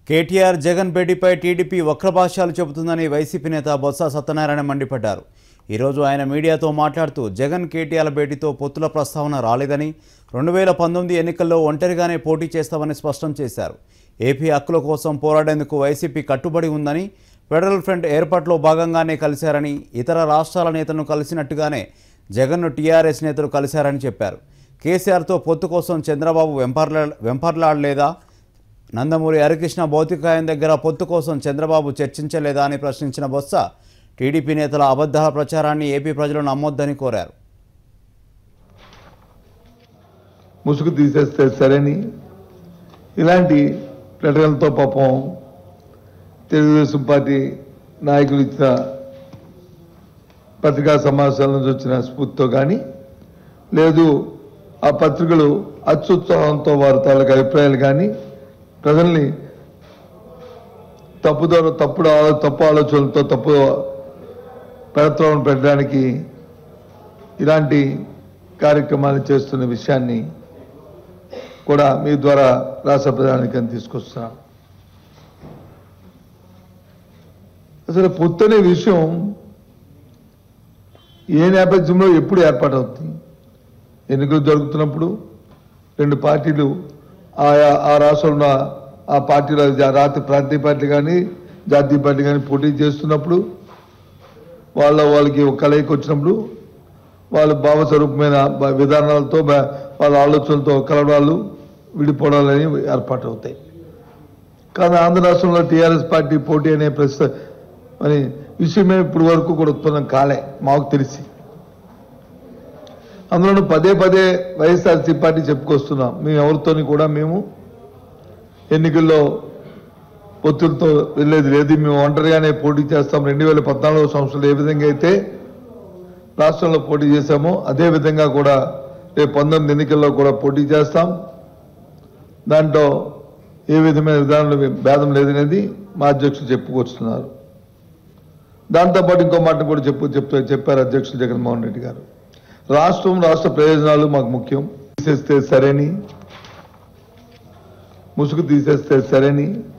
కేటీఆర్ జగన్ భేటీపై టీడీపీ వక్రభాష్యాలు చెబుతుందని వైసీపీ నేత బొత్స సత్యనారాయణ మండిపడ్డారు ఈరోజు ఆయన మీడియాతో మాట్లాడుతూ జగన్ కేటీఆర్ భేటీతో పొత్తుల ప్రస్తావన రాలేదని రెండు వేల పంతొమ్మిది ఎన్నికల్లో ఒంటరిగానే పోటీ చేస్తామని స్పష్టం చేశారు ఏపీ హక్కుల కోసం పోరాడేందుకు వైసీపీ కట్టుబడి ఉందని ఫెడరల్ ఫ్రంట్ ఏర్పాటులో భాగంగానే కలిశారని ఇతర రాష్ట్రాల నేతలను కలిసినట్టుగానే జగన్ను టీఆర్ఎస్ నేతలు కలిశారని చెప్పారు కేసీఆర్తో పొత్తు కోసం చంద్రబాబు వెంపర్లా వెంపర్లాడలేదా నందమూరి హరికృష్ణ భౌతికాయం దగ్గర పొత్తు కోసం చంద్రబాబు చర్చించలేదా అని ప్రశ్నించిన బొత్స టీడీపీ నేతల అబద్ధాల ప్రచారాన్ని ఏపీ ప్రజలు నమ్మొద్దని కోరారు ముసుగు తీసేస్తే సరేని ఇలాంటి ప్రకటనలతో పాపం తెలుగుదేశం పార్టీ నాయకులు ఇచ్చిన పత్రికా సమావేశాల నుంచి వచ్చిన స్ఫూర్తితో కానీ లేదు ఆ పత్రికలు అత్యుత్సాహంతో వారి తాలూకు అభిప్రాయాలు కానీ ప్రజల్ని తప్పుదోవ తప్పుడు ఆలో- తప్పు ఆలోచనలతో తప్పు ప్రయత్నం పెట్టడానికి ఇలాంటి కార్యక్రమాలు చేస్తున్న విషయాన్ని కూడా మీ ద్వారా రాష్ట్ర ప్రధానికి తీసుకొస్తున్నాం అసలు పొత్తు అనే విషయం ఏ నేపథ్యంలో ఎప్పుడు ఏర్పాటవుతుంది ఎన్నికలు జరుగుతున్నప్పుడు రెండు పార్టీలు ఆయా ఆ రాష్ట్రంలో ఉన్న ఆ పార్టీలో జా- రాతి ప్రాంతీయ పార్టీ కానీ జాతీయ పార్టీ కానీ పోటీ చేస్తున్నప్పుడు వాళ్ళ వాళ్ళకి ఒక కలయిక వచ్చినప్పుడు వాళ్ళ భావస్వరూపమైన బ- విధానాలతో బ- వాళ్ళ ఆలోచనలతో కలవడాలు విడిపోవడాలు అనేవి ఏర్పాటు అవుతాయి కానీ ఆంధ్ర రాష్ట్రంలో టీఆర్ఎస్ పార్టీ పోటీ అనే ప్రశ్న అని విషయమే ఇప్పుడు వరకు కూడా ఉత్పన్నం కాలే మాకు తెలిసి అందులోనూ పదే పదే వైఎస్ఆర్సీ పార్టీ చెప్పుకొస్తున్నాం మేము ఎవరితోని కూడా మేము ఎన్నికల్లో పొత్తులతో వెళ్ళేది లేదు మేము ఒంటరిగానే పోటీ చేస్తాం రెండు వేల పద్నాలుగో సంవత్సరంలో ఏ విధంగా అయితే రాష్ట్రంలో పోటీ చేశామో అదే విధంగా కూడా రేపు పంతొమ్మిది ఎన్నికల్లో కూడా పోటీ చేస్తాం దాంట్లో ఏ విధమైన విధానంలో భేదం లేదనేది మా అధ్యక్షులు చెప్పుకొస్తున్నారు దాంతోపాటు ఇంకో మాట కూడా చెప్పు చెప్తూ చెప్పారు అధ్యక్షులు జగన్మోహన్ రెడ్డి గారు రాష్ట్రం రాష్ట్ర ప్రయోజనాలు మాకు ముఖ్యం తీసేస్తే సరేని ముసుగు తీసేస్తే సరేని